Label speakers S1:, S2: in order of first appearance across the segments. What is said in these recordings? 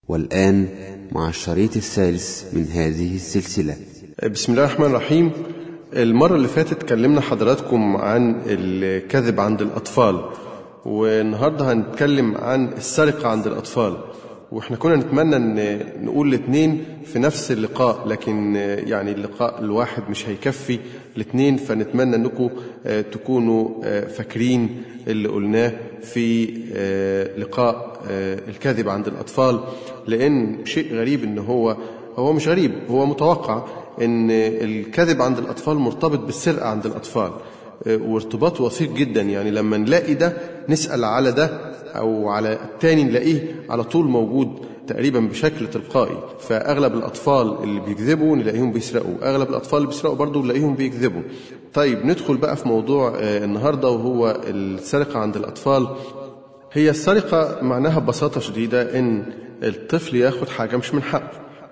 S1: والآن مع الشريط الثالث من هذه السلسلة
S2: بسم الله الرحمن الرحيم المرة اللي فاتت اتكلمنا حضراتكم عن الكذب عند الأطفال والنهاردة هنتكلم عن السرقة عند الأطفال واحنا كنا نتمنى ان نقول الاثنين في نفس اللقاء لكن يعني اللقاء الواحد مش هيكفي الاثنين فنتمنى انكم تكونوا فاكرين اللي قلناه في لقاء الكذب عند الاطفال لان شيء غريب ان هو هو مش غريب هو متوقع ان الكذب عند الاطفال مرتبط بالسرقه عند الاطفال وارتباط وثيق جدا يعني لما نلاقي ده نسال على ده أو على التاني نلاقيه على طول موجود تقريبا بشكل تلقائي فأغلب الأطفال اللي بيكذبوا نلاقيهم بيسرقوا أغلب الأطفال اللي بيسرقوا برضه نلاقيهم بيكذبوا طيب ندخل بقى في موضوع النهاردة وهو السرقة عند الأطفال هي السرقة معناها ببساطة شديدة إن الطفل ياخد حاجة مش من حقه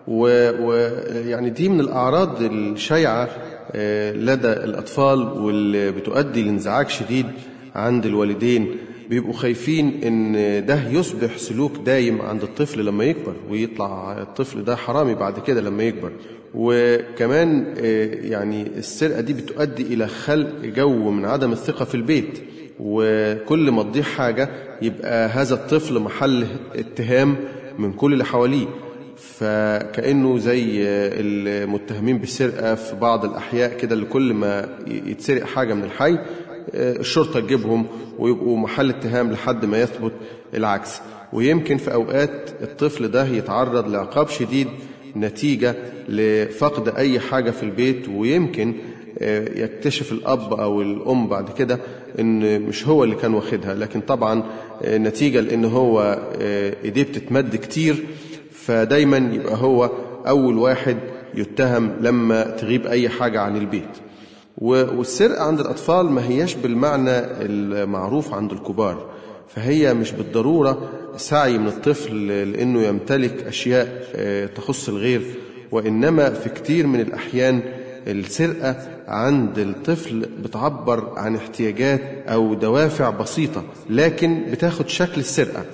S2: ويعني دي من الأعراض الشائعة لدى الأطفال واللي بتؤدي لانزعاج شديد عند الوالدين بيبقوا خايفين ان ده يصبح سلوك دايم عند الطفل لما يكبر ويطلع الطفل ده حرامي بعد كده لما يكبر وكمان يعني السرقة دي بتؤدي إلى خلق جو من عدم الثقة في البيت وكل ما تضيع حاجة يبقى هذا الطفل محل اتهام من كل اللي حواليه فكأنه زي المتهمين بالسرقة في بعض الأحياء كده اللي كل ما يتسرق حاجة من الحي الشرطة تجيبهم ويبقوا محل اتهام لحد ما يثبت العكس ويمكن في أوقات الطفل ده يتعرض لعقاب شديد نتيجة لفقد أي حاجة في البيت ويمكن يكتشف الأب أو الأم بعد كده إن مش هو اللي كان واخدها لكن طبعا نتيجة لأن هو إيديه بتتمد كتير فدايما يبقى هو أول واحد يتهم لما تغيب أي حاجة عن البيت والسرقة عند الأطفال ما هياش بالمعنى المعروف عند الكبار فهي مش بالضرورة سعي من الطفل لأنه يمتلك أشياء تخص الغير وإنما في كتير من الأحيان السرقة عند الطفل بتعبر عن احتياجات أو دوافع بسيطة لكن بتاخد شكل السرقة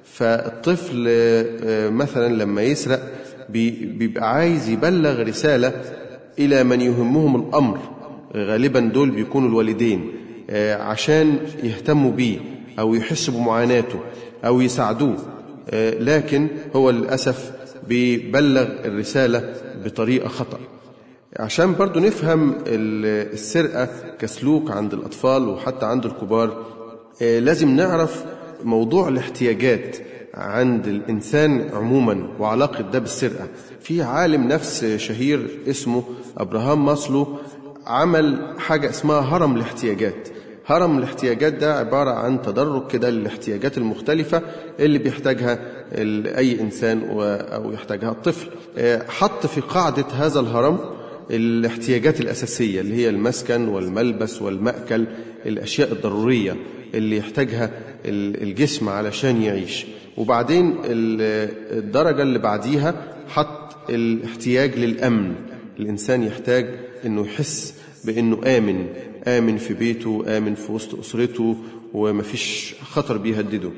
S2: فالطفل مثلا لما يسرق بيبقى عايز يبلغ رسالة إلى من يهمهم الأمر غالبا دول بيكونوا الوالدين عشان يهتموا بيه أو يحسوا بمعاناته أو يساعدوه لكن هو للأسف بيبلغ الرسالة بطريقة خطأ عشان برضو نفهم السرقة كسلوك عند الأطفال وحتى عند الكبار لازم نعرف موضوع الاحتياجات عند الإنسان عموما وعلاقة ده بالسرقة في عالم نفس شهير اسمه أبراهام ماسلو عمل حاجة اسمها هرم الاحتياجات هرم الاحتياجات ده عبارة عن تدرج كده للاحتياجات المختلفة اللي بيحتاجها أي إنسان أو يحتاجها الطفل حط في قاعدة هذا الهرم الاحتياجات الأساسية اللي هي المسكن والملبس والمأكل الأشياء الضرورية اللي يحتاجها الجسم علشان يعيش وبعدين الدرجة اللي بعديها حط الاحتياج للأمن الإنسان يحتاج أنه يحس بأنه آمن آمن في بيته آمن في وسط أسرته ومفيش خطر بيهدده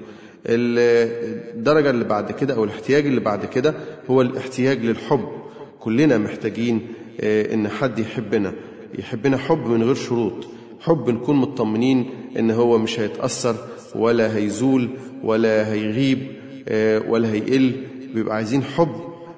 S2: الدرجة اللي بعد كده أو الاحتياج اللي بعد كده هو الاحتياج للحب كلنا محتاجين أن حد يحبنا يحبنا حب من غير شروط حب نكون مطمنين أن هو مش هيتأثر ولا هيزول ولا هيغيب ولا هيقل بيبقى عايزين حب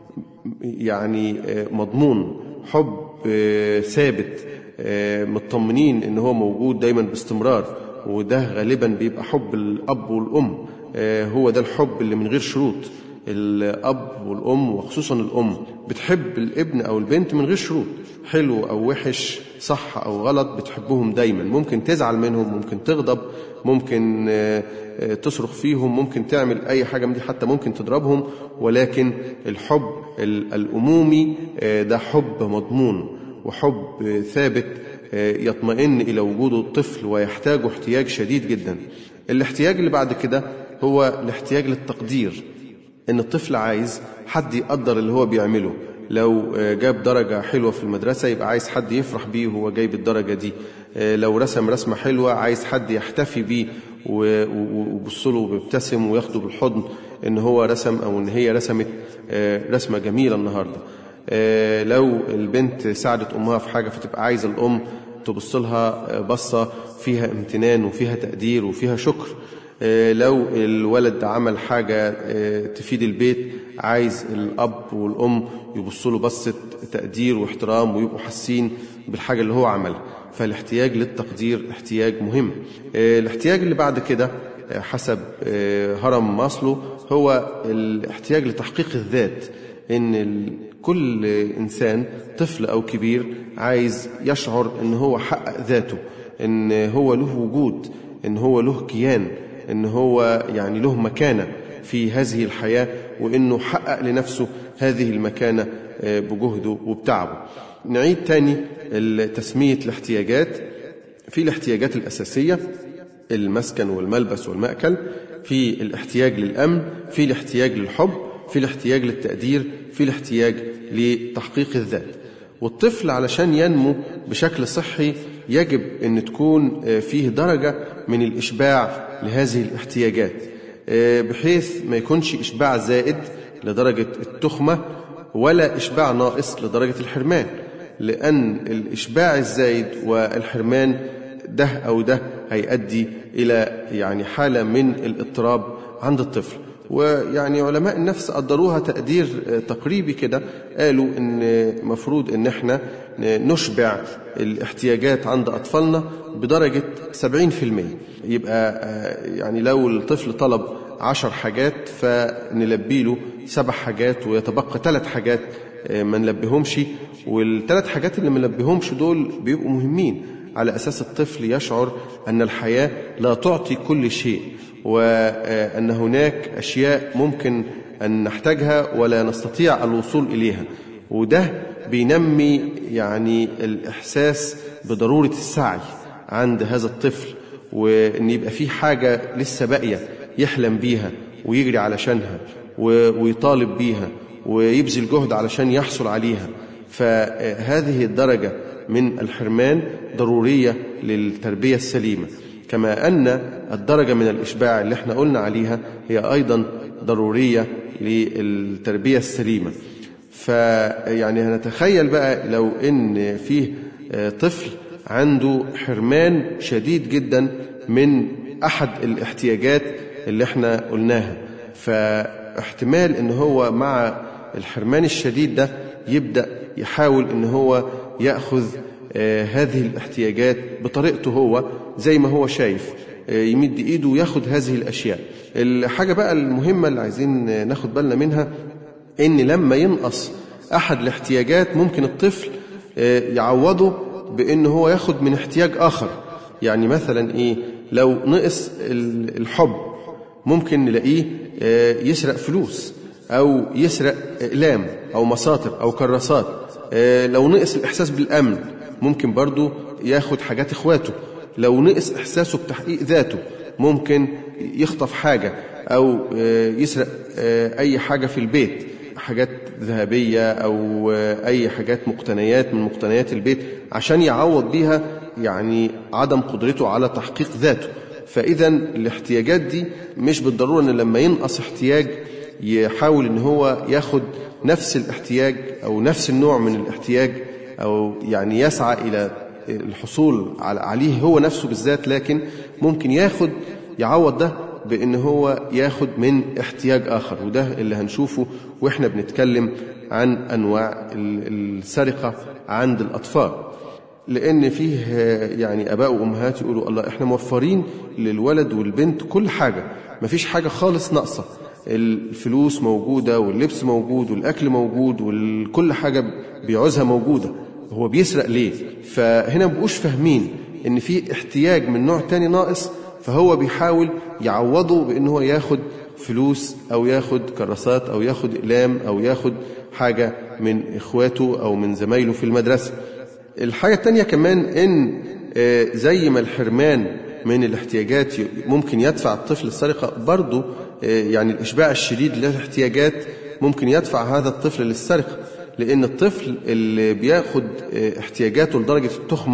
S2: يعني مضمون حب ثابت مطمنين ان هو موجود دايما باستمرار وده غالبا بيبقى حب الاب والام هو ده الحب اللي من غير شروط الاب والام وخصوصا الام بتحب الابن او البنت من غير شروط حلو او وحش صح او غلط بتحبهم دايما ممكن تزعل منهم ممكن تغضب ممكن تصرخ فيهم ممكن تعمل اي حاجه من دي حتى ممكن تضربهم ولكن الحب الامومي ده حب مضمون وحب ثابت يطمئن الى وجوده الطفل ويحتاجه احتياج شديد جدا الاحتياج اللي بعد كده هو الاحتياج للتقدير ان الطفل عايز حد يقدر اللي هو بيعمله لو جاب درجة حلوة في المدرسة يبقى عايز حد يفرح بيه وهو جايب الدرجة دي لو رسم رسمة حلوة عايز حد يحتفي بيه ويبص له ويبتسم وياخده بالحضن إن هو رسم أو إن هي رسمت رسمة جميلة النهاردة لو البنت ساعدت أمها في حاجة فتبقى عايزة الأم تبص لها بصة فيها امتنان وفيها تقدير وفيها شكر لو الولد عمل حاجة تفيد البيت عايز الأب والأم يبصوا له بصة تقدير واحترام ويبقوا حاسين بالحاجة اللي هو عملها فالاحتياج للتقدير احتياج مهم الاحتياج اللي بعد كده حسب هرم ماسلو هو الاحتياج لتحقيق الذات ان كل انسان طفل او كبير عايز يشعر ان هو حقق ذاته ان هو له وجود ان هو له كيان ان هو يعني له مكانه في هذه الحياه وانه حقق لنفسه هذه المكانه بجهده وبتعبه نعيد تاني تسميه الاحتياجات في الاحتياجات الاساسيه المسكن والملبس والمأكل في الاحتياج للأمن في الاحتياج للحب في الاحتياج للتقدير في الاحتياج لتحقيق الذات والطفل علشان ينمو بشكل صحي يجب أن تكون فيه درجة من الإشباع لهذه الاحتياجات بحيث ما يكونش إشباع زائد لدرجة التخمة ولا إشباع ناقص لدرجة الحرمان لأن الإشباع الزايد والحرمان ده أو ده هيؤدي إلى يعني حالة من الاضطراب عند الطفل ويعني علماء النفس قدروها تقدير تقريبي كده قالوا ان مفروض ان احنا نشبع الاحتياجات عند اطفالنا بدرجه 70% يبقى يعني لو الطفل طلب عشر حاجات فنلبي له سبع حاجات ويتبقى ثلاث حاجات ما نلبيهمش والثلاث حاجات اللي ما نلبيهمش دول بيبقوا مهمين على اساس الطفل يشعر ان الحياه لا تعطي كل شيء وأن هناك أشياء ممكن أن نحتاجها ولا نستطيع الوصول إليها وده بينمي يعني الإحساس بضرورة السعي عند هذا الطفل وأن يبقى في حاجة لسه باقية يحلم بيها ويجري علشانها ويطالب بيها ويبذل جهد علشان يحصل عليها فهذه الدرجة من الحرمان ضرورية للتربية السليمة كما أن الدرجة من الإشباع اللي احنا قلنا عليها هي أيضا ضرورية للتربية السليمة فيعني هنتخيل بقى لو إن فيه طفل عنده حرمان شديد جدا من أحد الاحتياجات اللي احنا قلناها فاحتمال إن هو مع الحرمان الشديد ده يبدأ يحاول إن هو يأخذ هذه الاحتياجات بطريقته هو زي ما هو شايف يمد ايده وياخد هذه الاشياء الحاجه بقى المهمه اللي عايزين ناخد بالنا منها ان لما ينقص احد الاحتياجات ممكن الطفل يعوضه بان هو ياخد من احتياج اخر يعني مثلا ايه لو نقص الحب ممكن نلاقيه يسرق فلوس او يسرق اقلام او مساطر او كراسات لو نقص الاحساس بالامن ممكن برضو ياخد حاجات اخواته لو نقص احساسه بتحقيق ذاته ممكن يخطف حاجه او يسرق اي حاجه في البيت حاجات ذهبيه او اي حاجات مقتنيات من مقتنيات البيت عشان يعوض بيها يعني عدم قدرته على تحقيق ذاته فاذا الاحتياجات دي مش بالضروره ان لما ينقص احتياج يحاول ان هو ياخد نفس الاحتياج او نفس النوع من الاحتياج أو يعني يسعى إلى الحصول عليه هو نفسه بالذات لكن ممكن ياخد يعوض ده بأن هو ياخد من احتياج آخر وده اللي هنشوفه وإحنا بنتكلم عن أنواع السرقة عند الأطفال لأن فيه يعني آباء وأمهات يقولوا الله إحنا موفرين للولد والبنت كل حاجة مفيش حاجة خالص ناقصة الفلوس موجودة واللبس موجود والأكل موجود وكل حاجة بيعوزها موجودة هو بيسرق ليه فهنا مبقوش فاهمين ان في احتياج من نوع تاني ناقص فهو بيحاول يعوضه بان هو ياخد فلوس او ياخد كراسات او ياخد اقلام او ياخد حاجة من اخواته او من زمايله في المدرسة الحاجة التانية كمان ان زي ما الحرمان من الاحتياجات ممكن يدفع الطفل السرقة برضه يعني الإشباع الشديد للاحتياجات ممكن يدفع هذا الطفل للسرقة لأن الطفل اللي بياخد احتياجاته لدرجة التخمة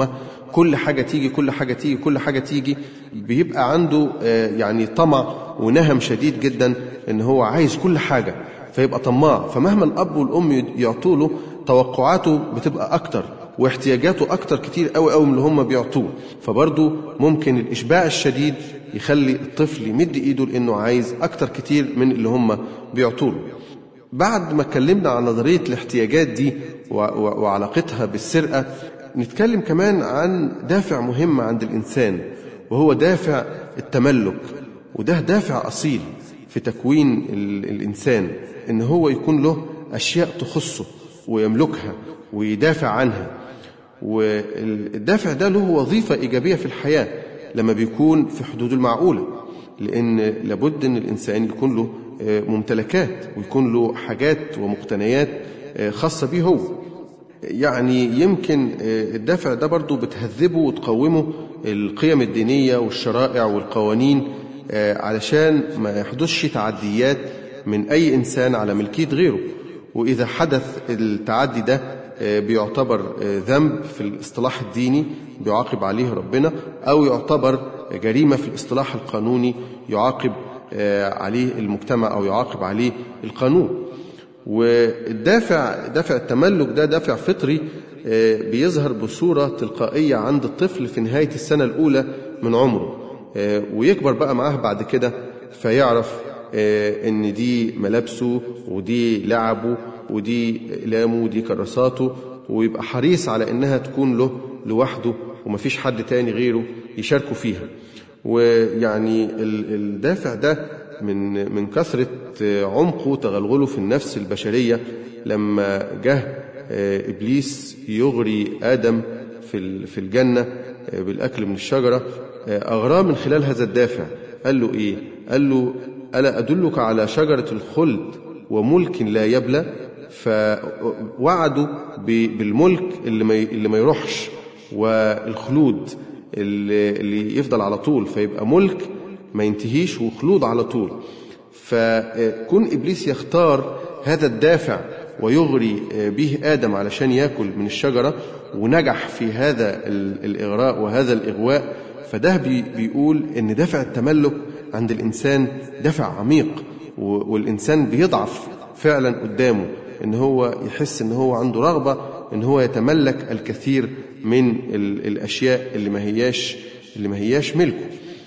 S2: كل حاجة تيجي كل حاجة تيجي كل حاجة تيجي بيبقى عنده يعني طمع ونهم شديد جدا ان هو عايز كل حاجة فيبقى طماع فمهما الأب والأم يعطوا له توقعاته بتبقى أكتر واحتياجاته أكتر كتير قوي قوي من اللي هم بيعطوه فبرضه ممكن الإشباع الشديد يخلي الطفل يمد إيده لأنه عايز أكتر كتير من اللي هم بيعطوه له بعد ما اتكلمنا عن نظرية الاحتياجات دي وعلاقتها بالسرقة نتكلم كمان عن دافع مهم عند الإنسان وهو دافع التملك وده دافع أصيل في تكوين الإنسان إن هو يكون له أشياء تخصه ويملكها ويدافع عنها والدافع ده له وظيفة إيجابية في الحياة لما بيكون في حدود المعقولة لأن لابد أن الإنسان يكون له ممتلكات ويكون له حاجات ومقتنيات خاصة به هو يعني يمكن الدافع ده برضو بتهذبه وتقومه القيم الدينية والشرائع والقوانين علشان ما يحدثش تعديات من أي إنسان على ملكية غيره وإذا حدث التعدي ده بيعتبر ذنب في الاصطلاح الديني بيعاقب عليه ربنا أو يعتبر جريمة في الاصطلاح القانوني يعاقب عليه المجتمع أو يعاقب عليه القانون والدافع دافع التملك ده دافع فطري بيظهر بصورة تلقائية عند الطفل في نهاية السنة الأولى من عمره ويكبر بقى معاه بعد كده فيعرف ان دي ملابسه ودي لعبه ودي اقلامه ودي كراساته ويبقى حريص على انها تكون له لوحده ومفيش حد تاني غيره يشاركه فيها ويعني الدافع ده من من كثرة عمقه وتغلغله في النفس البشرية لما جه إبليس يغري آدم في في الجنة بالأكل من الشجرة أغراه من خلال هذا الدافع قال له إيه؟ قال له ألا أدلك على شجرة الخلد وملك لا يبلى فوعده بالملك اللي ما اللي ما يروحش والخلود اللي, اللي يفضل على طول فيبقى ملك ما ينتهيش وخلود على طول فكون إبليس يختار هذا الدافع ويغري به آدم علشان يأكل من الشجرة ونجح في هذا الإغراء وهذا الإغواء فده بيقول إن دافع التملك عند الإنسان دافع عميق والإنسان بيضعف فعلا قدامه إن هو يحس إن هو عنده رغبة إن هو يتملك الكثير من الأشياء اللي ما هياش اللي ما هياش ملكه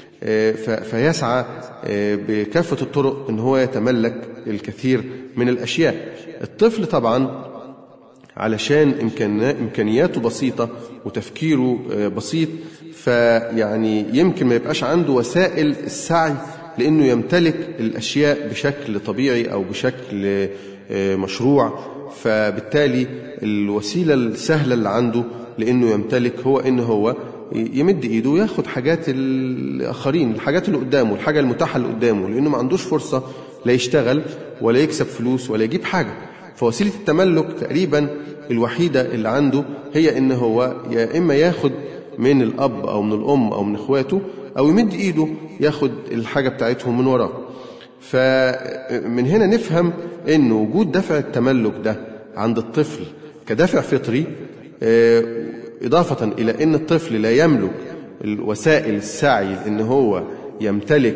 S2: فيسعى بكافة الطرق إن هو يتملك الكثير من الأشياء الطفل طبعا علشان إمكانياته بسيطة وتفكيره بسيط فيعني يمكن ما يبقاش عنده وسائل السعي لأنه يمتلك الأشياء بشكل طبيعي أو بشكل مشروع فبالتالي الوسيلة السهلة اللي عنده لأنه يمتلك هو إن هو يمد إيده وياخد حاجات الآخرين الحاجات اللي قدامه الحاجة المتاحة اللي قدامه لأنه ما عندوش فرصة لا يشتغل ولا يكسب فلوس ولا يجيب حاجة فوسيلة التملك تقريبا الوحيدة اللي عنده هي إن هو يا إما ياخد من الأب أو من الأم أو من إخواته أو يمد إيده ياخد الحاجة بتاعتهم من وراه فمن هنا نفهم أن وجود دافع التملك ده عند الطفل كدافع فطري إضافة إلى أن الطفل لا يملك وسائل السعي أن هو يمتلك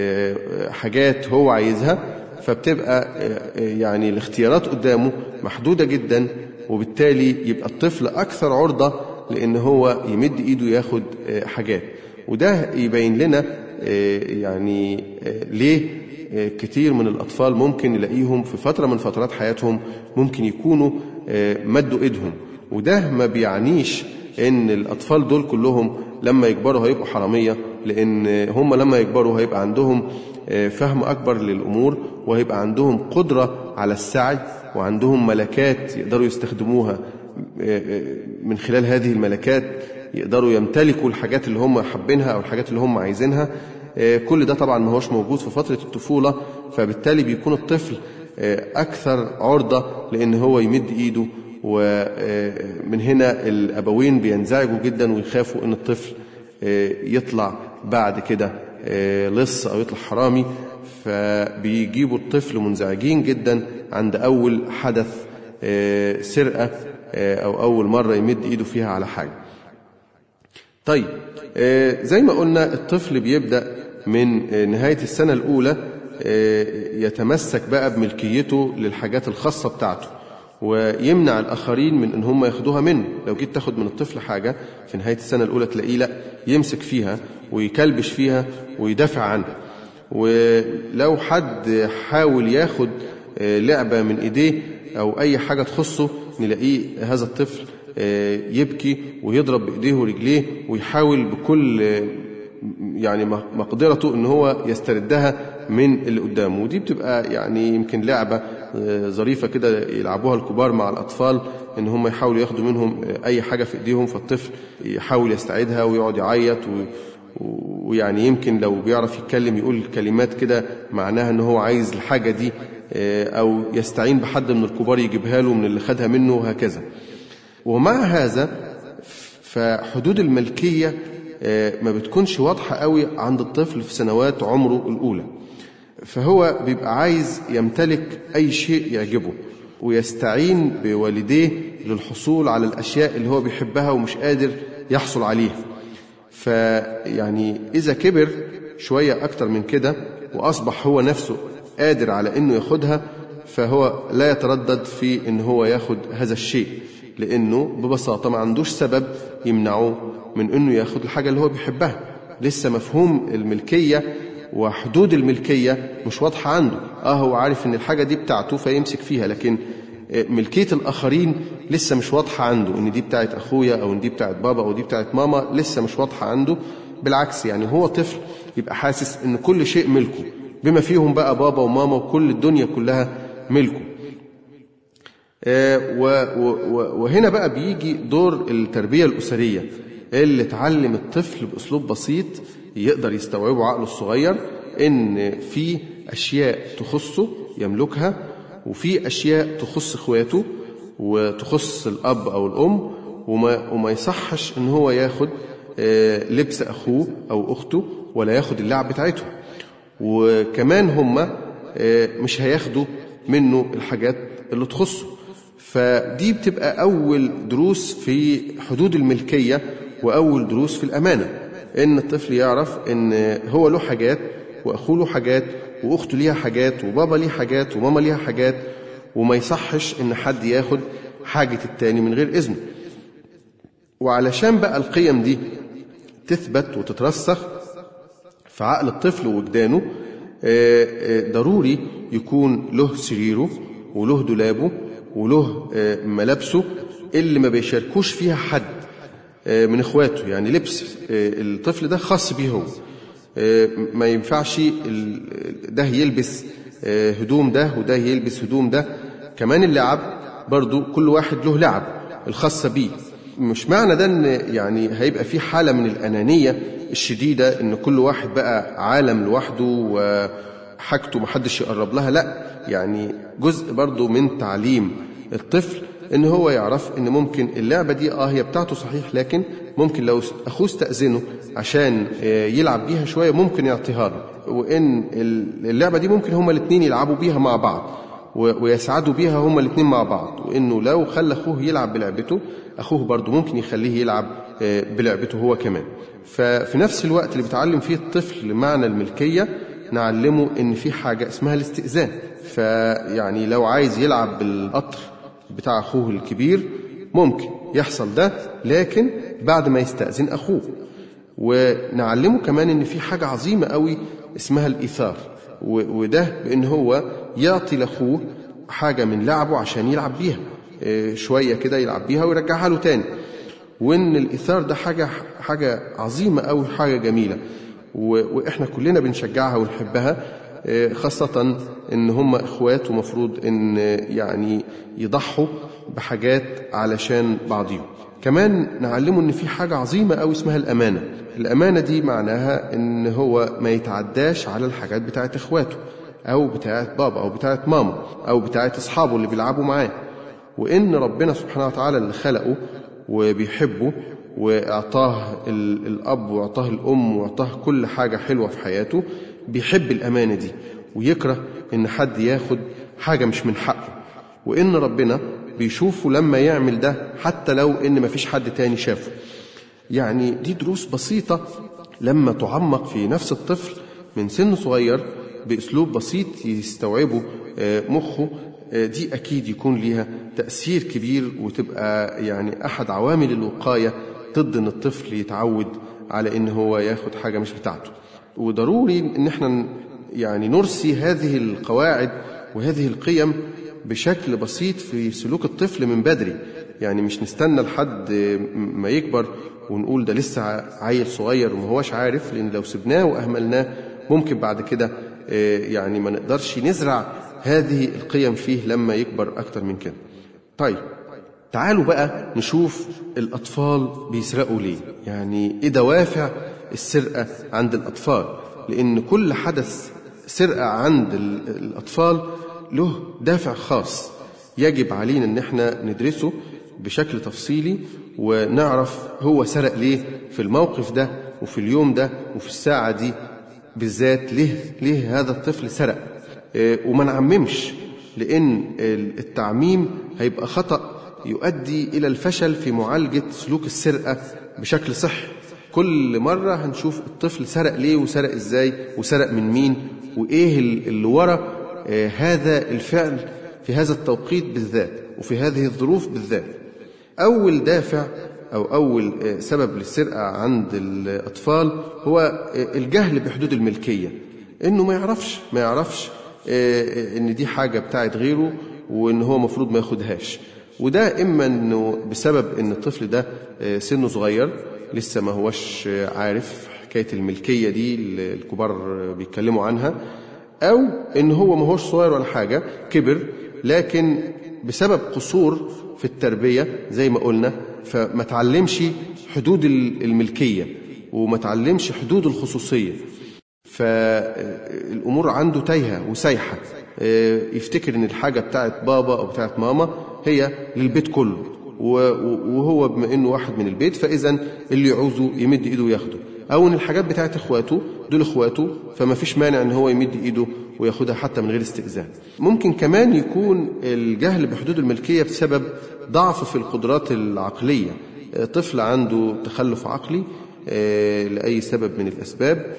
S2: حاجات هو عايزها فبتبقى يعني الاختيارات قدامه محدودة جدا وبالتالي يبقى الطفل أكثر عرضة لأن هو يمد إيده ياخد حاجات وده يبين لنا يعني ليه كتير من الأطفال ممكن نلاقيهم في فترة من فترات حياتهم ممكن يكونوا مدوا إيدهم وده ما بيعنيش ان الاطفال دول كلهم لما يكبروا هيبقوا حراميه لان هم لما يكبروا هيبقى عندهم فهم اكبر للامور وهيبقى عندهم قدره على السعي وعندهم ملكات يقدروا يستخدموها من خلال هذه الملكات يقدروا يمتلكوا الحاجات اللي هم حابينها او الحاجات اللي هم عايزينها كل ده طبعا ما هوش موجود في فتره الطفوله فبالتالي بيكون الطفل اكثر عرضه لان هو يمد ايده ومن هنا الأبوين بينزعجوا جدا ويخافوا أن الطفل يطلع بعد كده لص أو يطلع حرامي فبيجيبوا الطفل منزعجين جدا عند أول حدث سرقة أو أول مرة يمد إيده فيها على حاجة طيب آه، زي ما قلنا الطفل بيبدأ من آه، نهاية السنة الأولى آه، يتمسك بقى بملكيته للحاجات الخاصة بتاعته ويمنع الآخرين من إن هم ياخدوها منه لو جيت تاخد من الطفل حاجة في نهاية السنة الأولى تلاقيه لا يمسك فيها ويكلبش فيها ويدافع عنها ولو حد حاول ياخد لعبة من إيديه أو أي حاجة تخصه نلاقيه هذا الطفل يبكي ويضرب بإيديه ورجليه ويحاول بكل يعني مقدرته ان هو يستردها من اللي قدامه ودي بتبقى يعني يمكن لعبه ظريفه كده يلعبوها الكبار مع الاطفال ان هم يحاولوا ياخدوا منهم اي حاجه في ايديهم فالطفل يحاول يستعيدها ويقعد يعيط ويعني يمكن لو بيعرف يتكلم يقول كلمات كده معناها ان هو عايز الحاجه دي او يستعين بحد من الكبار يجيبها له من اللي خدها منه وهكذا ومع هذا فحدود الملكيه ما بتكونش واضحة قوي عند الطفل في سنوات عمره الأولى فهو بيبقى عايز يمتلك أي شيء يعجبه ويستعين بوالديه للحصول على الأشياء اللي هو بيحبها ومش قادر يحصل عليها فيعني إذا كبر شوية أكتر من كده وأصبح هو نفسه قادر على أنه ياخدها فهو لا يتردد في أن هو ياخد هذا الشيء لأنه ببساطة ما عندوش سبب يمنعه من أنه ياخد الحاجة اللي هو بيحبها لسه مفهوم الملكية وحدود الملكية مش واضحة عنده آه هو عارف أن الحاجة دي بتاعته فيمسك فيها لكن ملكية الآخرين لسه مش واضحة عنده أن دي بتاعت أخويا أو أن دي بتاعت بابا أو دي بتاعت ماما لسه مش واضحة عنده بالعكس يعني هو طفل يبقى حاسس أن كل شيء ملكه بما فيهم بقى بابا وماما وكل الدنيا كلها ملكه وهنا بقى بيجي دور التربية الأسرية اللي تعلم الطفل بأسلوب بسيط يقدر يستوعبه عقله الصغير إن في أشياء تخصه يملكها وفي أشياء تخص إخواته وتخص الأب أو الأم وما, وما يصحش إن هو ياخد لبس أخوه أو أخته ولا ياخد اللعب بتاعته وكمان هم مش هياخدوا منه الحاجات اللي تخصه فدي بتبقى أول دروس في حدود الملكية وأول دروس في الأمانة إن الطفل يعرف إن هو له حاجات وأخوه له حاجات وأخته ليها حاجات وبابا ليه حاجات وماما ليها حاجات وما يصحش إن حد ياخد حاجة التاني من غير إذنه وعلشان بقى القيم دي تثبت وتترسخ في عقل الطفل ووجدانه ضروري يكون له سريره وله دولابه وله ملابسه اللي ما بيشاركوش فيها حد من اخواته يعني لبس الطفل ده خاص بيه هو ما ينفعش ده يلبس هدوم ده وده يلبس هدوم ده كمان اللعب برضو كل واحد له لعب الخاصة بيه مش معنى ده ان يعني هيبقى في حالة من الأنانية الشديدة ان كل واحد بقى عالم لوحده وحاجته محدش يقرب لها لا يعني جزء برضو من تعليم الطفل ان هو يعرف ان ممكن اللعبه دي اه هي بتاعته صحيح لكن ممكن لو اخوه استاذنه عشان يلعب بيها شويه ممكن يعطيها له وان اللعبه دي ممكن هما الاثنين يلعبوا بيها مع بعض ويسعدوا بيها هما الاثنين مع بعض وانه لو خلى اخوه يلعب بلعبته اخوه برضه ممكن يخليه يلعب بلعبته هو كمان ففي نفس الوقت اللي بيتعلم فيه الطفل معنى الملكيه نعلمه ان في حاجه اسمها الاستئذان فيعني لو عايز يلعب بالقطر بتاع أخوه الكبير ممكن يحصل ده لكن بعد ما يستأذن أخوه ونعلمه كمان إن في حاجة عظيمة قوي اسمها الإيثار وده بإن هو يعطي لأخوه حاجة من لعبه عشان يلعب بيها شوية كده يلعب بيها ويرجعها له تاني وإن الإيثار ده حاجة حاجة عظيمة أوي حاجة جميلة وإحنا كلنا بنشجعها ونحبها خاصة إن هم إخوات ومفروض إن يعني يضحوا بحاجات علشان بعضهم كمان نعلمه إن في حاجة عظيمة أوي اسمها الأمانة الأمانة دي معناها إن هو ما يتعداش على الحاجات بتاعت إخواته أو بتاعت بابا أو بتاعت ماما أو بتاعت أصحابه اللي بيلعبوا معاه وإن ربنا سبحانه وتعالى اللي خلقه وبيحبه وإعطاه الأب وإعطاه الأم وإعطاه كل حاجة حلوة في حياته بيحب الأمانة دي ويكره إن حد ياخد حاجة مش من حقه وإن ربنا بيشوفه لما يعمل ده حتى لو إن مفيش حد تاني شافه يعني دي دروس بسيطة لما تعمق في نفس الطفل من سن صغير بأسلوب بسيط يستوعبه مخه دي أكيد يكون ليها تأثير كبير وتبقى يعني أحد عوامل الوقاية ضد إن الطفل يتعود على إن هو ياخد حاجة مش بتاعته وضروري إن إحنا يعني نرسي هذه القواعد وهذه القيم بشكل بسيط في سلوك الطفل من بدري يعني مش نستنى لحد ما يكبر ونقول ده لسه عيل صغير وما هوش عارف لأن لو سبناه وأهملناه ممكن بعد كده يعني ما نقدرش نزرع هذه القيم فيه لما يكبر أكتر من كده طيب تعالوا بقى نشوف الأطفال بيسرقوا ليه يعني إيه دوافع السرقة عند الأطفال لأن كل حدث سرقة عند الأطفال له دافع خاص يجب علينا ان احنا ندرسه بشكل تفصيلي ونعرف هو سرق ليه في الموقف ده وفي اليوم ده وفي الساعة دي بالذات ليه ليه هذا الطفل سرق وما نعممش لأن التعميم هيبقى خطأ يؤدي إلى الفشل في معالجة سلوك السرقة بشكل صحي كل مرة هنشوف الطفل سرق ليه وسرق إزاي وسرق من مين وإيه اللي ورا هذا الفعل في هذا التوقيت بالذات وفي هذه الظروف بالذات أول دافع أو أول سبب للسرقة عند الأطفال هو الجهل بحدود الملكية إنه ما يعرفش ما يعرفش إن دي حاجة بتاعت غيره وإن هو مفروض ما ياخدهاش وده إما إنه بسبب إن الطفل ده سنه صغير لسه ما هوش عارف حكاية الملكية دي اللي الكبار بيتكلموا عنها أو إن هو ما هوش صغير ولا حاجة كبر لكن بسبب قصور في التربية زي ما قلنا فما تعلمش حدود الملكية وما تعلمش حدود الخصوصية فالأمور عنده تايهة وسايحة يفتكر إن الحاجة بتاعت بابا أو بتاعت ماما هي للبيت كله وهو بما إنه واحد من البيت فإذا اللي يعوزه يمد إيده وياخده أو إن الحاجات بتاعت إخواته دول إخواته فما فيش مانع إن هو يمد إيده وياخدها حتى من غير استئذان. ممكن كمان يكون الجهل بحدود الملكية بسبب ضعف في القدرات العقلية. طفل عنده تخلف عقلي لأي سبب من الأسباب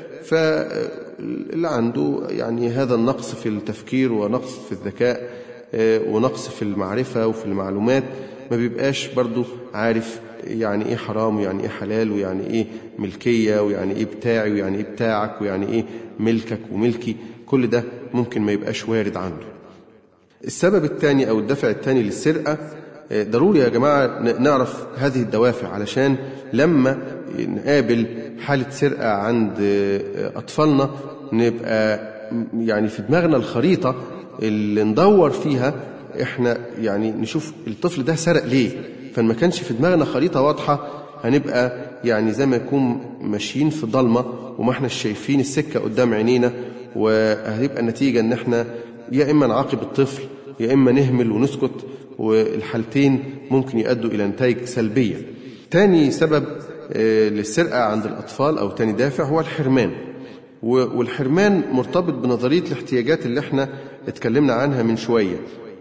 S2: فاللي عنده يعني هذا النقص في التفكير ونقص في الذكاء ونقص في المعرفة وفي المعلومات ما بيبقاش برضه عارف يعني ايه حرام ويعني ايه حلال ويعني ايه ملكية ويعني ايه بتاعي ويعني ايه بتاعك ويعني ايه ملكك وملكي كل ده ممكن ما يبقاش وارد عنده السبب الثاني أو الدافع الثاني للسرقة ضروري يا جماعة نعرف هذه الدوافع علشان لما نقابل حالة سرقة عند أطفالنا نبقى يعني في دماغنا الخريطة اللي ندور فيها احنا يعني نشوف الطفل ده سرق ليه فما كانش في دماغنا خريطة واضحة هنبقى يعني زي ما يكون ماشيين في ضلمة وما احنا شايفين السكة قدام عينينا وهيبقى النتيجة ان احنا يا اما نعاقب الطفل يا اما نهمل ونسكت والحالتين ممكن يؤدوا الى نتائج سلبية تاني سبب للسرقة عند الأطفال أو تاني دافع هو الحرمان والحرمان مرتبط بنظرية الاحتياجات اللي احنا اتكلمنا عنها من شوية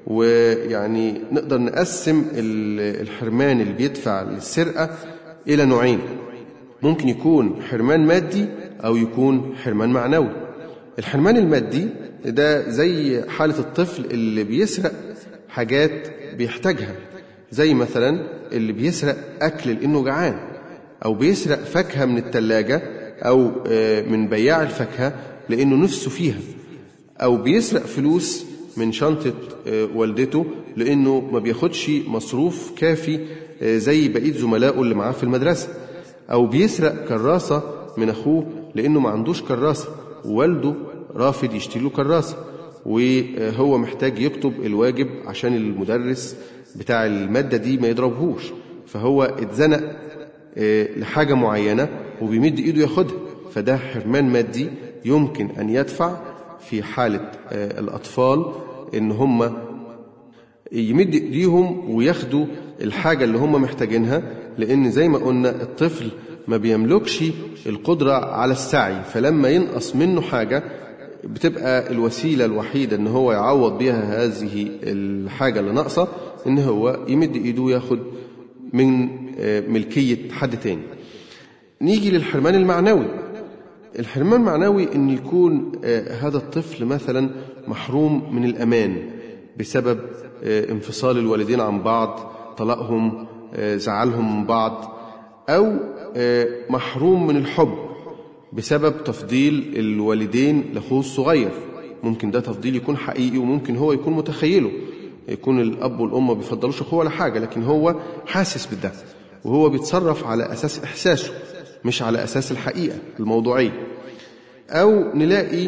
S2: ويعني نقدر نقسم الحرمان اللي بيدفع للسرقة إلى نوعين ممكن يكون حرمان مادي أو يكون حرمان معنوي الحرمان المادي ده زي حالة الطفل اللي بيسرق حاجات بيحتاجها زي مثلا اللي بيسرق أكل لأنه جعان أو بيسرق فاكهة من التلاجة أو من بياع الفاكهة لأنه نفسه فيها أو بيسرق فلوس من شنطة والدته لأنه ما بياخدش مصروف كافي زي بقية زملائه اللي معاه في المدرسة أو بيسرق كراسة من أخوه لأنه ما عندوش كراسة ووالده رافض يشتري له كراسة وهو محتاج يكتب الواجب عشان المدرس بتاع المادة دي ما يضربهوش فهو اتزنق لحاجة معينة وبيمد إيده ياخدها فده حرمان مادي يمكن أن يدفع في حالة الأطفال إن هم يمد إيديهم وياخدوا الحاجة اللي هم محتاجينها لأن زي ما قلنا الطفل ما بيملكش القدرة على السعي فلما ينقص منه حاجة بتبقى الوسيلة الوحيدة إن هو يعوض بها هذه الحاجة اللي ناقصة إن هو يمد إيده وياخد من ملكية حد تاني نيجي للحرمان المعنوي الحرمان المعنوي أن يكون هذا الطفل مثلا محروم من الأمان بسبب انفصال الوالدين عن بعض طلاقهم زعلهم من بعض أو محروم من الحب بسبب تفضيل الوالدين لأخوه الصغير ممكن ده تفضيل يكون حقيقي وممكن هو يكون متخيله يكون الأب والأم ما بيفضلوش أخوه ولا حاجة لكن هو حاسس بده وهو بيتصرف على أساس إحساسه مش على أساس الحقيقة الموضوعية أو نلاقي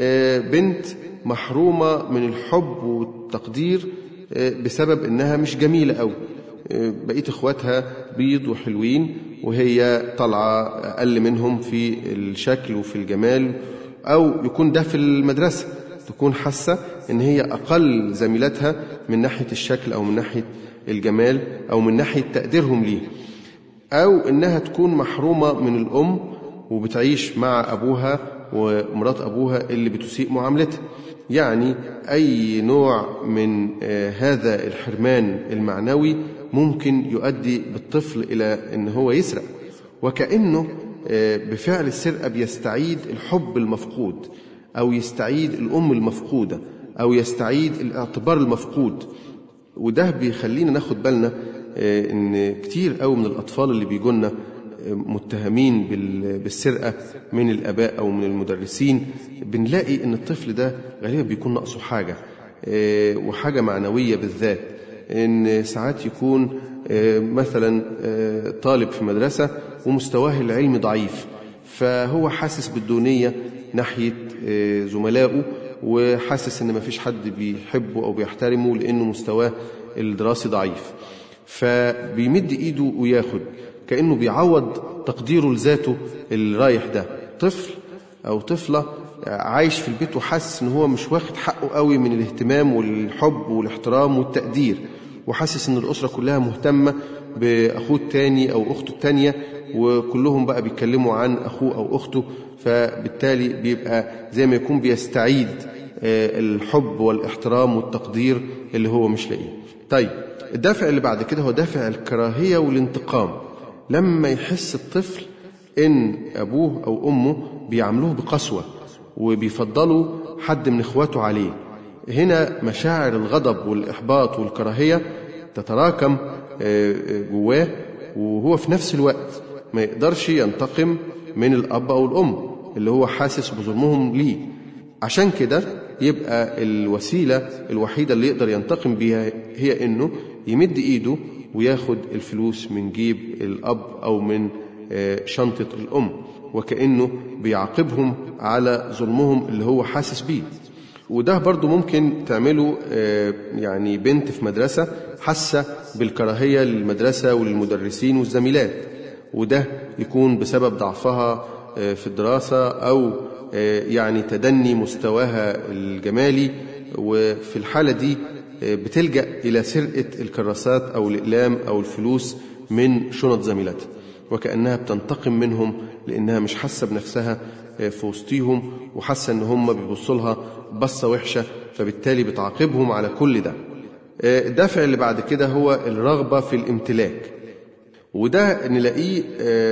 S2: بنت محرومة من الحب والتقدير بسبب إنها مش جميلة أوي بقية إخواتها بيض وحلوين وهي طالعة أقل منهم في الشكل وفي الجمال أو يكون ده في المدرسة تكون حاسة إن هي أقل زميلاتها من ناحية الشكل أو من ناحية الجمال أو من ناحية تقديرهم ليه أو إنها تكون محرومة من الأم وبتعيش مع أبوها ومرات أبوها اللي بتسيء معاملتها يعني أي نوع من هذا الحرمان المعنوي ممكن يؤدي بالطفل إلى أن هو يسرق وكأنه بفعل السرقة بيستعيد الحب المفقود أو يستعيد الأم المفقودة أو يستعيد الاعتبار المفقود وده بيخلينا ناخد بالنا ان كتير قوي من الاطفال اللي بيجونا متهمين بالسرقه من الاباء او من المدرسين بنلاقي ان الطفل ده غالبا بيكون ناقصه حاجه وحاجه معنويه بالذات ان ساعات يكون مثلا طالب في مدرسه ومستواه العلمي ضعيف فهو حاسس بالدونيه ناحيه زملائه وحاسس ان مفيش حد بيحبه او بيحترمه لانه مستواه الدراسي ضعيف فبيمد ايده وياخد كانه بيعوض تقديره لذاته اللي رايح ده طفل او طفله عايش في البيت وحاسس ان هو مش واخد حقه قوي من الاهتمام والحب والاحترام والتقدير وحاسس ان الاسره كلها مهتمه باخوه التاني او اخته التانيه وكلهم بقى بيتكلموا عن اخوه او اخته فبالتالي بيبقى زي ما يكون بيستعيد الحب والاحترام والتقدير اللي هو مش لاقيه طيب الدافع اللي بعد كده هو دافع الكراهية والانتقام لما يحس الطفل إن أبوه أو أمه بيعاملوه بقسوة وبيفضلوا حد من إخواته عليه هنا مشاعر الغضب والإحباط والكراهية تتراكم جواه وهو في نفس الوقت ما يقدرش ينتقم من الأب أو الأم اللي هو حاسس بظلمهم ليه عشان كده يبقى الوسيلة الوحيدة اللي يقدر ينتقم بيها هي إنه يمد إيده وياخد الفلوس من جيب الأب أو من شنطة الأم وكأنه بيعاقبهم على ظلمهم اللي هو حاسس بيه وده برضو ممكن تعمله يعني بنت في مدرسة حاسة بالكراهية للمدرسة وللمدرسين والزميلات وده يكون بسبب ضعفها في الدراسة أو يعني تدني مستواها الجمالي وفي الحالة دي بتلجأ إلى سرقة الكراسات أو الإقلام أو الفلوس من شنط زميلاتها وكأنها بتنتقم منهم لأنها مش حاسة بنفسها في وسطيهم وحاسة إن هم بيبصوا لها بصة وحشة فبالتالي بتعاقبهم على كل ده الدافع اللي بعد كده هو الرغبة في الامتلاك وده نلاقيه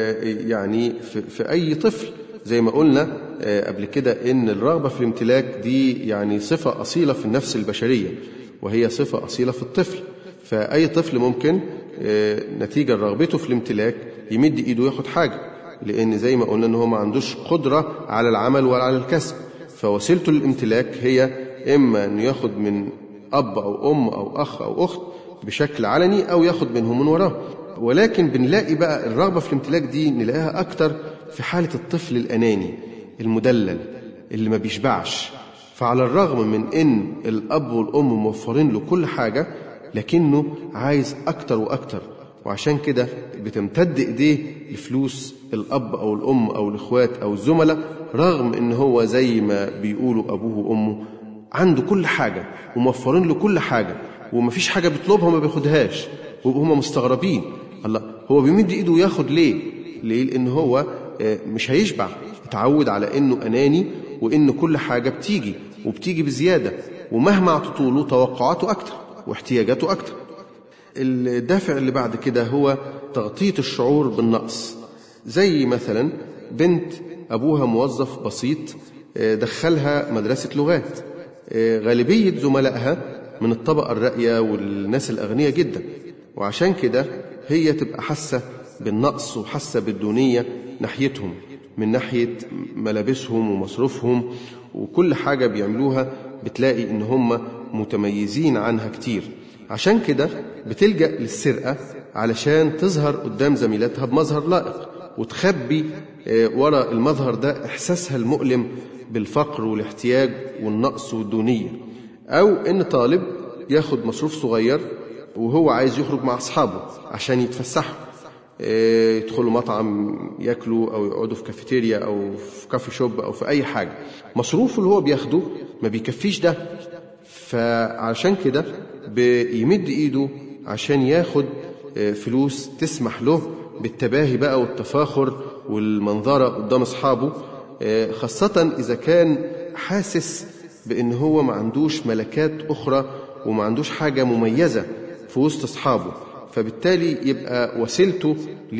S2: يعني في أي طفل زي ما قلنا قبل كده إن الرغبة في الامتلاك دي يعني صفة أصيلة في النفس البشرية وهي صفة أصيلة في الطفل فأي طفل ممكن نتيجة رغبته في الامتلاك يمد إيده وياخد حاجة لأن زي ما قلنا إن هو ما عندوش قدرة على العمل ولا على الكسب فوسيلته للامتلاك هي إما إنه ياخد من أب أو أم أو أخ أو أخت بشكل علني أو ياخد منهم من وراه ولكن بنلاقي بقى الرغبة في الامتلاك دي نلاقيها أكتر في حالة الطفل الأناني المدلل اللي ما بيشبعش فعلى الرغم من ان الاب والام موفرين له كل حاجه لكنه عايز اكتر واكتر وعشان كده بتمتد ايديه لفلوس الاب او الام او الاخوات او الزملاء رغم ان هو زي ما بيقولوا ابوه وامه عنده كل حاجه وموفرين له كل حاجه ومفيش حاجه بيطلبها ما بياخدهاش وهم مستغربين الله هو بيمد ايده وياخد ليه ليه لان هو مش هيشبع اتعود على انه اناني وان كل حاجه بتيجي وبتيجي بزيادة ومهما اعطيتوا له توقعاته أكتر واحتياجاته أكتر الدافع اللي بعد كده هو تغطية الشعور بالنقص زي مثلا بنت أبوها موظف بسيط آه، دخلها مدرسة لغات آه، غالبية زملائها من الطبقة الراقية والناس الأغنياء جدا وعشان كده هي تبقى حاسة بالنقص وحاسة بالدونية ناحيتهم من ناحية ملابسهم ومصروفهم وكل حاجة بيعملوها بتلاقي إن هم متميزين عنها كتير عشان كده بتلجأ للسرقة علشان تظهر قدام زميلاتها بمظهر لائق وتخبي آه، ورا المظهر ده إحساسها المؤلم بالفقر والاحتياج والنقص والدونية أو إن طالب ياخد مصروف صغير وهو عايز يخرج مع أصحابه عشان يتفسحوا آه، يدخلوا مطعم ياكلوا أو يقعدوا في كافيتيريا أو في كافي شوب أو في أي حاجة مصروفه اللي هو بياخده ما بيكفيش ده فعشان كده بيمد إيده عشان ياخد آه، فلوس تسمح له بالتباهي بقى والتفاخر والمنظرة قدام أصحابه آه، خاصة إذا كان حاسس بأن هو ما عندوش ملكات أخرى وما عندوش حاجة مميزة في وسط أصحابه فبالتالي يبقى وسيلته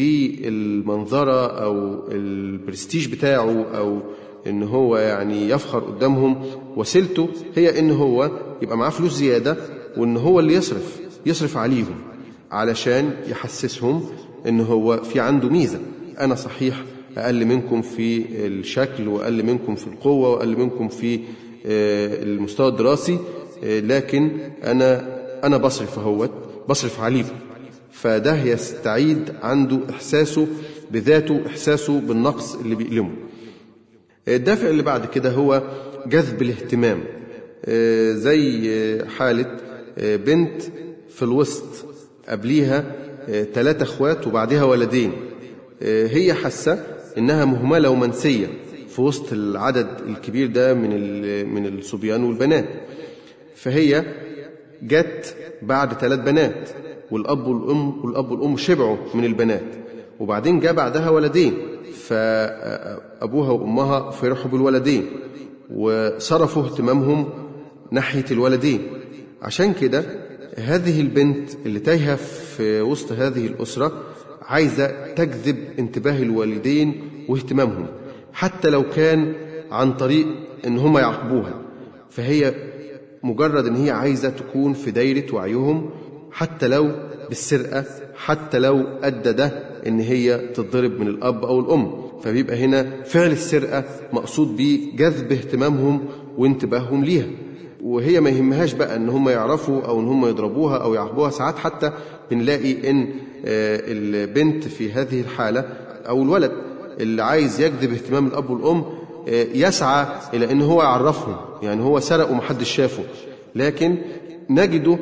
S2: للمنظرة أو البرستيج بتاعه أو إن هو يعني يفخر قدامهم وسيلته هي إن هو يبقى معاه فلوس زيادة وإن هو اللي يصرف يصرف عليهم علشان يحسسهم إن هو في عنده ميزة أنا صحيح أقل منكم في الشكل وأقل منكم في القوة وأقل منكم في آه، المستوى الدراسي آه، لكن أنا أنا بصرف أهوت بصرف عليكم فده يستعيد عنده إحساسه بذاته إحساسه بالنقص اللي بيألمه الدافع اللي بعد كده هو جذب الاهتمام آه، زي حالة آه، بنت في الوسط قبليها ثلاثة اخوات وبعدها ولدين آه، هي حاسة إنها مهملة ومنسية في وسط العدد الكبير ده من ال- من الصبيان والبنات فهي جت بعد ثلاث بنات والأب والأم والأب والأم شبعوا من البنات وبعدين جاء بعدها ولدين فأبوها وأمها فرحوا بالولدين وصرفوا اهتمامهم ناحية الولدين عشان كده هذه البنت اللي تايهة في وسط هذه الأسرة عايزة تجذب انتباه الوالدين واهتمامهم حتى لو كان عن طريق ان هم يعاقبوها فهي مجرد ان هي عايزة تكون في دايرة وعيهم حتى لو بالسرقة حتى لو أدى ده ان هي تتضرب من الأب أو الأم فبيبقى هنا فعل السرقة مقصود بيه جذب اهتمامهم وانتباههم ليها وهي ما يهمهاش بقى ان هم يعرفوا او ان هم يضربوها او يعاقبوها ساعات حتى بنلاقي ان آه، البنت في هذه الحالة او الولد اللي عايز يجذب اهتمام الاب والام آه، يسعى الى ان هو يعرفهم يعني هو سرق ومحدش شافه لكن نجده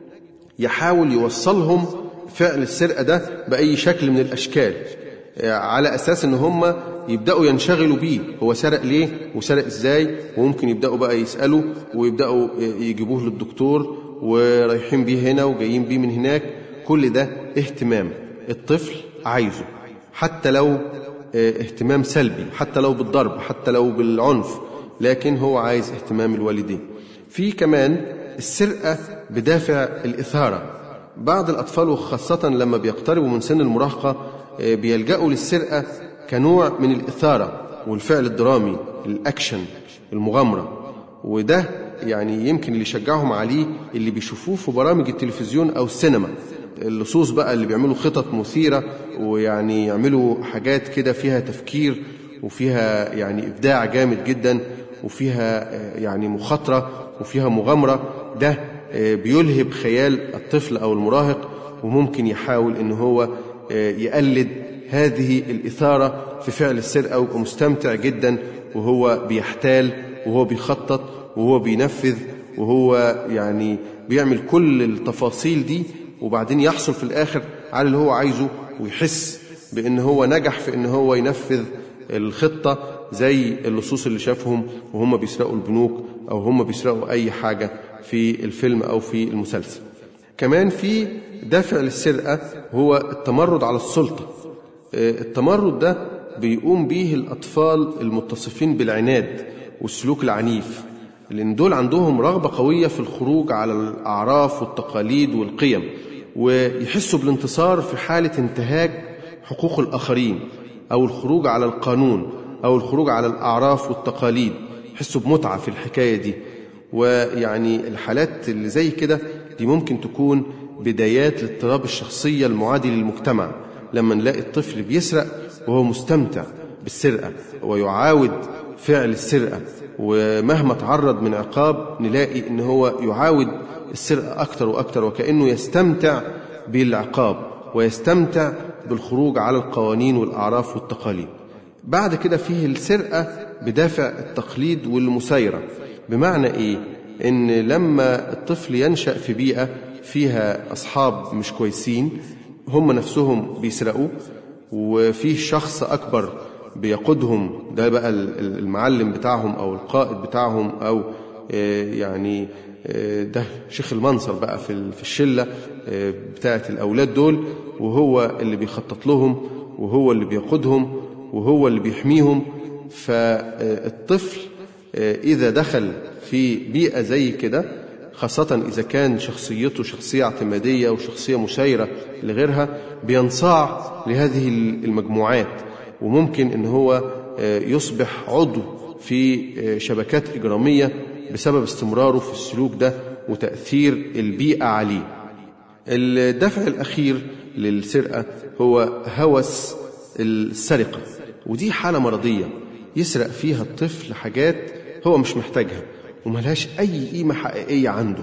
S2: يحاول يوصلهم فعل السرقة ده بأي شكل من الأشكال على أساس إن هم يبدأوا ينشغلوا بيه هو سرق ليه وسرق إزاي وممكن يبدأوا بقى يسألوا ويبدأوا يجيبوه للدكتور ورايحين بيه هنا وجايين بيه من هناك كل ده اهتمام الطفل عايزه حتى لو اهتمام سلبي حتى لو بالضرب حتى لو بالعنف لكن هو عايز اهتمام الوالدين في كمان السرقة بدافع الإثارة بعض الأطفال وخاصة لما بيقتربوا من سن المراهقة آه، بيلجأوا للسرقة كنوع من الإثارة والفعل الدرامي الأكشن المغامرة وده يعني يمكن اللي يشجعهم عليه اللي بيشوفوه في برامج التلفزيون أو السينما اللصوص بقى اللي بيعملوا خطط مثيرة ويعني يعملوا حاجات كده فيها تفكير وفيها يعني إبداع جامد جدا وفيها آه، يعني مخاطرة وفيها مغامرة ده آه، بيلهب خيال الطفل أو المراهق وممكن يحاول إن هو آه، يقلد هذه الإثارة في فعل السرقة ويبقى مستمتع جدا وهو بيحتال وهو بيخطط وهو بينفذ وهو يعني بيعمل كل التفاصيل دي وبعدين يحصل في الآخر على اللي هو عايزه ويحس بأن هو نجح في أن هو ينفذ الخطة زي اللصوص اللي شافهم وهم بيسرقوا البنوك أو هم بيسرقوا أي حاجة في الفيلم أو في المسلسل كمان في دافع للسرقة هو التمرد على السلطة آه، التمرد ده بيقوم به الأطفال المتصفين بالعناد والسلوك العنيف لأن دول عندهم رغبة قوية في الخروج على الأعراف والتقاليد والقيم ويحسوا بالانتصار في حالة انتهاك حقوق الآخرين أو الخروج على القانون أو الخروج على الأعراف والتقاليد يحسوا بمتعة في الحكاية دي ويعني الحالات اللي زي كده دي ممكن تكون بدايات لاضطراب الشخصية المعادي للمجتمع لما نلاقي الطفل بيسرق وهو مستمتع بالسرقة ويعاود فعل السرقة ومهما تعرض من عقاب نلاقي ان هو يعاود السرقة أكتر وأكتر وكأنه يستمتع بالعقاب ويستمتع بالخروج على القوانين والأعراف والتقاليد بعد كده فيه السرقة بدافع التقليد والمسايرة بمعنى إيه؟ إن لما الطفل ينشأ في بيئة فيها أصحاب مش كويسين هم نفسهم بيسرقوا وفيه شخص أكبر بيقودهم ده بقى المعلم بتاعهم أو القائد بتاعهم أو يعني ده شيخ المنصر بقى في في الشله بتاعه الاولاد دول وهو اللي بيخطط لهم وهو اللي بيقودهم وهو اللي بيحميهم فالطفل اذا دخل في بيئه زي كده خاصة إذا كان شخصيته شخصية اعتمادية وشخصية مسايرة لغيرها بينصاع لهذه المجموعات وممكن إن هو يصبح عضو في شبكات إجرامية بسبب استمراره في السلوك ده وتأثير البيئة عليه الدفع الأخير للسرقة هو هوس السرقة ودي حالة مرضية يسرق فيها الطفل حاجات هو مش محتاجها وملهاش أي قيمة حقيقية عنده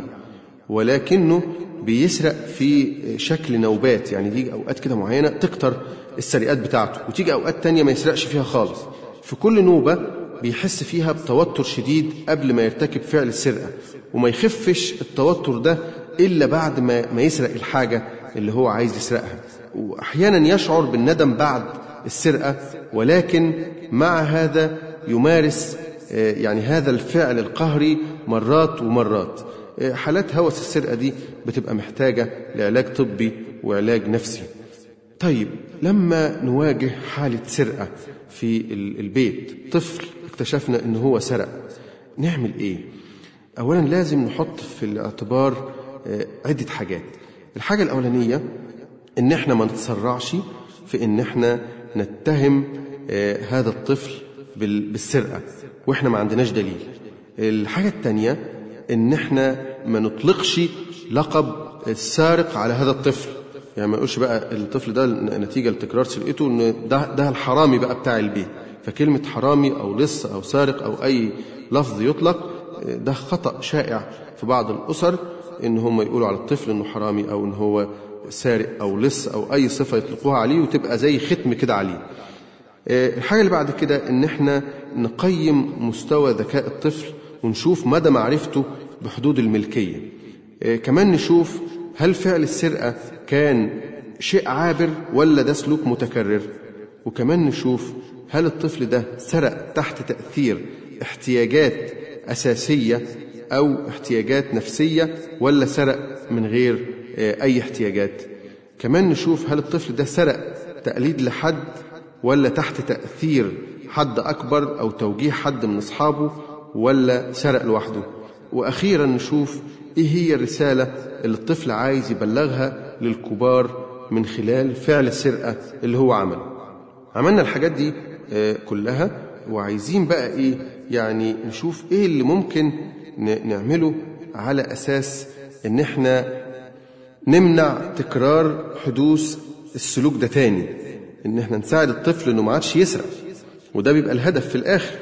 S2: ولكنه بيسرق في شكل نوبات يعني دي أوقات كده معينة تكتر السرقات بتاعته وتيجي أوقات تانية ما يسرقش فيها خالص في كل نوبة بيحس فيها بتوتر شديد قبل ما يرتكب فعل السرقة وما يخفش التوتر ده إلا بعد ما, ما يسرق الحاجة اللي هو عايز يسرقها وأحيانا يشعر بالندم بعد السرقة ولكن مع هذا يمارس يعني هذا الفعل القهري مرات ومرات حالات هوس السرقة دي بتبقى محتاجة لعلاج طبي وعلاج نفسي طيب لما نواجه حالة سرقة في البيت طفل اكتشفنا ان هو سرق نعمل ايه اولا لازم نحط في الاعتبار عدة حاجات الحاجة الاولانية ان احنا ما نتسرعش في ان احنا نتهم هذا الطفل بالسرقة واحنا ما عندناش دليل الحاجة الثانية ان احنا ما نطلقش لقب السارق على هذا الطفل يعني ما يقولش بقى الطفل ده نتيجة لتكرار سرقته ان ده ده الحرامي بقى بتاع البيت فكلمة حرامي أو لص أو سارق أو أي لفظ يطلق ده خطأ شائع في بعض الأسر إن هم يقولوا على الطفل إنه حرامي أو إن هو سارق أو لص أو أي صفة يطلقوها عليه وتبقى زي ختم كده عليه الحاجة اللي بعد كده إن إحنا نقيم مستوى ذكاء الطفل ونشوف مدى معرفته بحدود الملكية كمان نشوف هل فعل السرقة كان شيء عابر ولا ده سلوك متكرر وكمان نشوف هل الطفل ده سرق تحت تأثير احتياجات أساسية أو احتياجات نفسية ولا سرق من غير أي احتياجات كمان نشوف هل الطفل ده سرق تقليد لحد ولا تحت تأثير حد أكبر أو توجيه حد من أصحابه ولا سرق لوحده وأخيرا نشوف إيه هي الرسالة اللي الطفل عايز يبلغها للكبار من خلال فعل السرقة اللي هو عمله عملنا الحاجات دي كلها وعايزين بقى إيه يعني نشوف إيه اللي ممكن نعمله على أساس إن إحنا نمنع تكرار حدوث السلوك ده تاني إن إحنا نساعد الطفل إنه ما عادش يسرق وده بيبقى الهدف في الآخر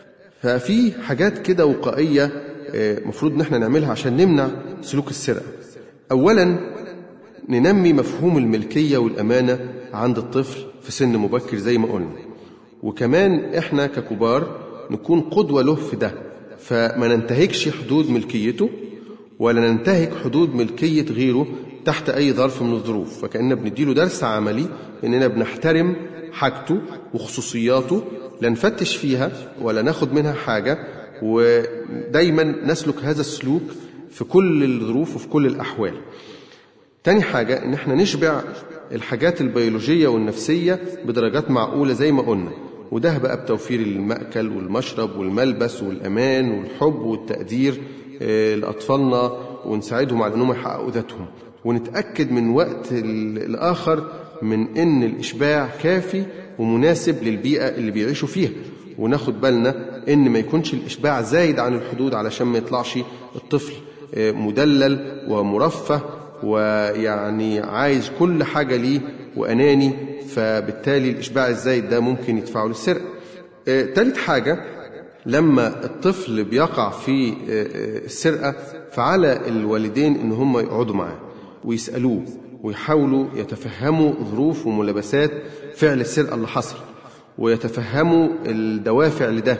S2: ففي حاجات كده وقائية مفروض إن إحنا نعملها عشان نمنع سلوك السرقة أولا ننمي مفهوم الملكية والأمانة عند الطفل في سن مبكر زي ما قلنا وكمان إحنا ككبار نكون قدوة له في ده فما ننتهكش حدود ملكيته ولا ننتهك حدود ملكية غيره تحت أي ظرف من الظروف فكأننا بنديله درس عملي إننا بنحترم حاجته وخصوصياته لا نفتش فيها ولا ناخد منها حاجة ودايما نسلك هذا السلوك في كل الظروف وفي كل الأحوال تاني حاجة إن احنا نشبع الحاجات البيولوجية والنفسية بدرجات معقولة زي ما قلنا وده بقى بتوفير المأكل والمشرب والملبس والأمان والحب والتقدير لأطفالنا ونساعدهم على أنهم يحققوا ذاتهم ونتأكد من وقت الآخر من إن الإشباع كافي ومناسب للبيئة اللي بيعيشوا فيها وناخد بالنا إن ما يكونش الإشباع زايد عن الحدود علشان ما يطلعش الطفل مدلل ومرفه ويعني عايز كل حاجة ليه وأناني فبالتالي الإشباع الزايد ده ممكن يدفعه للسرقة تالت حاجة لما الطفل بيقع في السرقة فعلى الوالدين إن هم يقعدوا معاه ويسألوه ويحاولوا يتفهموا ظروف وملابسات فعل السرقة اللي حصل ويتفهموا الدوافع لده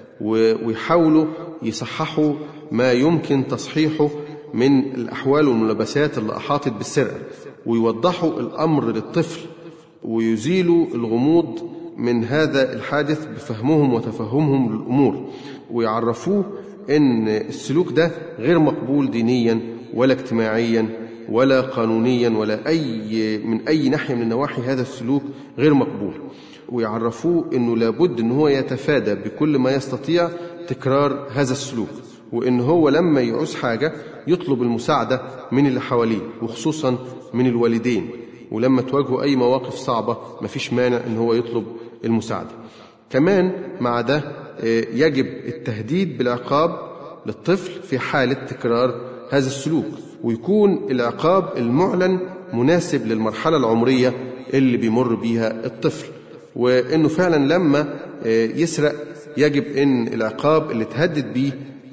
S2: ويحاولوا يصححوا ما يمكن تصحيحه من الأحوال والملابسات اللي أحاطت بالسرقة ويوضحوا الأمر للطفل ويزيلوا الغموض من هذا الحادث بفهمهم وتفهمهم للأمور ويعرفوه أن السلوك ده غير مقبول دينيا ولا اجتماعيا ولا قانونيا ولا أي من أي ناحية من النواحي هذا السلوك غير مقبول ويعرفوه أنه لابد أنه هو يتفادى بكل ما يستطيع تكرار هذا السلوك وأن هو لما يعوز حاجة يطلب المساعدة من اللي حواليه وخصوصا من الوالدين ولما تواجهه أي مواقف صعبة مفيش مانع أن هو يطلب المساعدة كمان مع ده يجب التهديد بالعقاب للطفل في حالة تكرار هذا السلوك ويكون العقاب المعلن مناسب للمرحلة العمرية اللي بيمر بيها الطفل وأنه فعلا لما يسرق يجب أن العقاب اللي تهدد بيه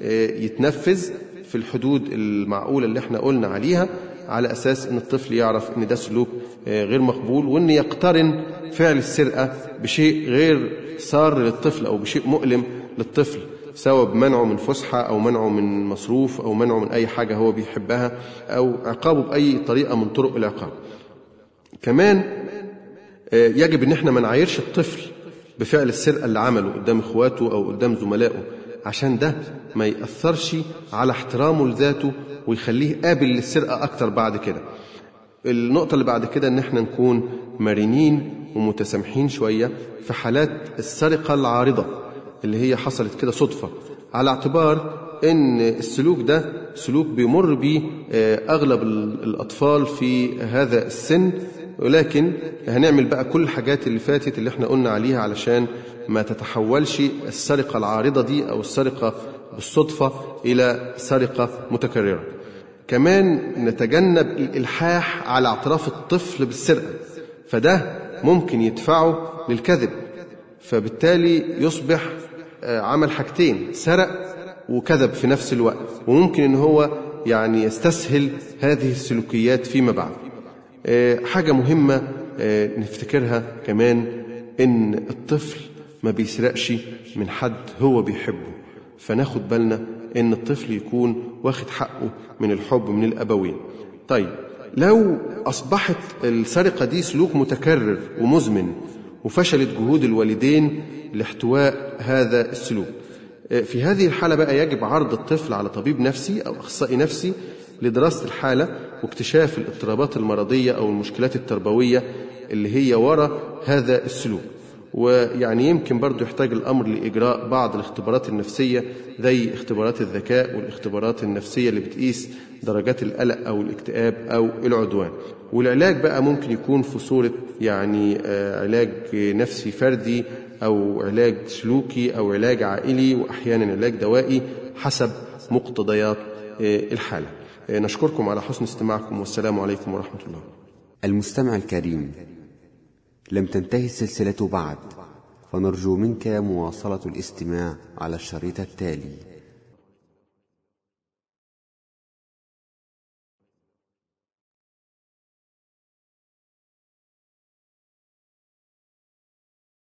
S2: يتنفذ في الحدود المعقولة اللي احنا قلنا عليها على أساس أن الطفل يعرف أن ده سلوك غير مقبول وأن يقترن فعل السرقة بشيء غير صار للطفل أو بشيء مؤلم للطفل سواء بمنعه من فسحة أو منعه من مصروف أو منعه من أي حاجة هو بيحبها أو عقابه بأي طريقة من طرق العقاب كمان يجب أن احنا ما نعايرش الطفل بفعل السرقة اللي عمله قدام إخواته أو قدام زملائه عشان ده ما يأثرش على احترامه لذاته ويخليه قابل للسرقة أكتر بعد كده النقطة اللي بعد كده إن احنا نكون مرنين ومتسامحين شوية في حالات السرقة العارضة اللي هي حصلت كده صدفة على اعتبار إن السلوك ده سلوك بيمر به أغلب الأطفال في هذا السن ولكن هنعمل بقى كل الحاجات اللي فاتت اللي احنا قلنا عليها علشان ما تتحولش السرقة العارضة دي أو السرقة بالصدفة إلى سرقة متكررة كمان نتجنب الإلحاح على اعتراف الطفل بالسرقة فده ممكن يدفعه للكذب فبالتالي يصبح عمل حاجتين سرق وكذب في نفس الوقت وممكن ان هو يعني يستسهل هذه السلوكيات فيما بعد حاجة مهمة نفتكرها كمان ان الطفل ما بيسرقش من حد هو بيحبه فناخد بالنا ان الطفل يكون واخد حقه من الحب من الابوين طيب لو اصبحت السرقه دي سلوك متكرر ومزمن وفشلت جهود الوالدين لاحتواء هذا السلوك في هذه الحالة بقى يجب عرض الطفل على طبيب نفسي أو أخصائي نفسي لدراسة الحالة واكتشاف الاضطرابات المرضية أو المشكلات التربوية اللي هي وراء هذا السلوك ويعني يمكن برضو يحتاج الأمر لإجراء بعض الاختبارات النفسية زي اختبارات الذكاء والاختبارات النفسية اللي بتقيس درجات القلق أو الاكتئاب أو العدوان والعلاج بقى ممكن يكون في صورة يعني علاج نفسي فردي أو علاج سلوكي أو علاج عائلي وأحيانا علاج دوائي حسب مقتضيات الحالة نشكركم على حسن استماعكم والسلام عليكم ورحمة الله
S1: المستمع الكريم لم تنتهي السلسلة بعد فنرجو منك مواصلة الاستماع على الشريط التالي